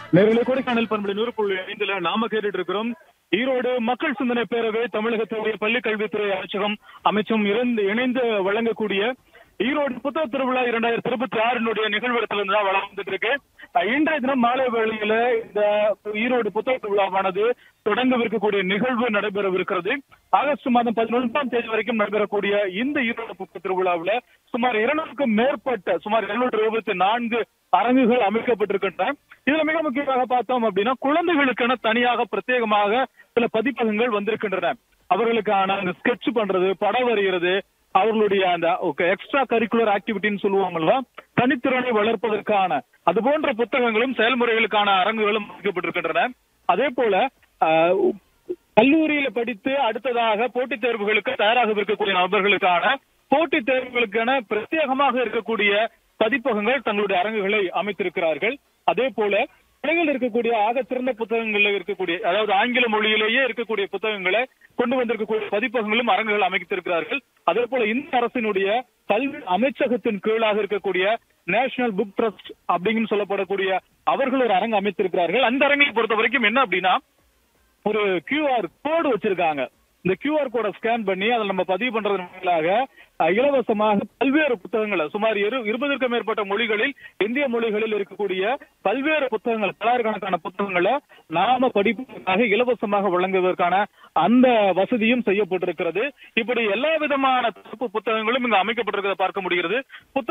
நேரில் கொடைக்கானல் பண்புல நூறு புள்ளி ஐந்துல நாம கேட்டுட்டு இருக்கிறோம் ஈரோடு மக்கள் சிந்தனை பேரவை தமிழகத்துடைய பள்ளி கல்வித்துறை அமைச்சகம் அமைச்சும் இருந்து இணைந்து வழங்கக்கூடிய ஈரோடு புத்தக திருவிழா இரண்டாயிரத்தி இருபத்தி ஆறினுடைய நிகழ்விடத்துல இருந்து தான் வளர்ந்துட்டு இருக்கு அஹ் இன்றைய தினம் மாலை வேளையில இந்த ஈரோடு புத்தக திருவிழாவானது தொடங்கவிருக்கக்கூடிய நிகழ்வு நடைபெறவிருக்கிறது ஆகஸ்ட் மாதம் பதினொன்றாம் தேதி வரைக்கும் நடைபெறக்கூடிய இந்த ஈரோடு புத்தக திருவிழாவுல சுமார் இருநூறுக்கும் மேற்பட்ட சுமார் இருநூற்று இருபத்தி நான்கு அரங்குகள் அமைக்கப்பட்டிருக்கின்றன இதுல மிக முக்கியமாக பார்த்தோம் அப்படின்னா குழந்தைகளுக்கென தனியாக பிரத்யேகமாக சில பதிப்பகங்கள் வந்திருக்கின்றன அவர்களுக்கான அந்த ஸ்கெட்ச் பண்றது படம் வரைகிறது அவர்களுடைய அந்த எக்ஸ்ட்ரா கரிக்குலர் ஆக்டிவிட்டின்னு சொல்லுவாங்கல்ல தனித்திறனை வளர்ப்பதற்கான அது போன்ற புத்தகங்களும் செயல்முறைகளுக்கான அரங்குகளும் அமைக்கப்பட்டிருக்கின்றன அதே போல ஆஹ், கல்லூரியில படித்து அடுத்ததாக போட்டித் தேர்வுகளுக்கு தயாராக இருக்கக்கூடிய நபர்களுக்கான போட்டித் தேர்வுகளுக்கான பிரத்யேகமாக இருக்கக்கூடிய பதிப்பகங்கள் தங்களுடைய அரங்குகளை அமைத்திருக்கிறார்கள் அதே போல உலகில் இருக்கக்கூடிய ஆக சிறந்த புத்தகங்கள்ல இருக்கக்கூடிய அதாவது ஆங்கில மொழியிலேயே இருக்கக்கூடிய புத்தகங்களை கொண்டு வந்திருக்கக்கூடிய பதிப்பகங்களும் அரங்குகள் அமைத்திருக்கிறார்கள் அதே போல இந்த அரசினுடைய கல்வி அமைச்சகத்தின் கீழாக இருக்கக்கூடிய நேஷனல் புக் ட்ரஸ்ட் அப்படின்னு சொல்லப்படக்கூடிய அவர்கள் ஒரு அரங்கு அமைத்திருக்கிறார்கள் அந்த அரங்கை பொறுத்த வரைக்கும் என்ன அப்படின்னா ஒரு கியூஆர் கோடு வச்சிருக்காங்க இந்த கியூஆர் கோடை ஸ்கேன் பண்ணி அதில் நம்ம பதிவு பண்றது மூலமாக அஹ், இலவசமாக பல்வேறு புத்தகங்களை சுமார் இரு இருபதற்கும் மேற்பட்ட மொழிகளில் இந்திய மொழிகளில் இருக்கக்கூடிய பல்வேறு புத்தகங்கள் பல்லாயிரக்கணக்கான புத்தகங்களை நாம படிப்பதற்காக இலவசமாக வழங்குவதற்கான அந்த வசதியும் செய்யப்பட்டிருக்கிறது இப்படி எல்லா விதமான தொகுப்பு புத்தகங்களும் இங்கு அமைக்கப்பட்டிருக்கிறத பார்க்க முடிகிறது புத்தக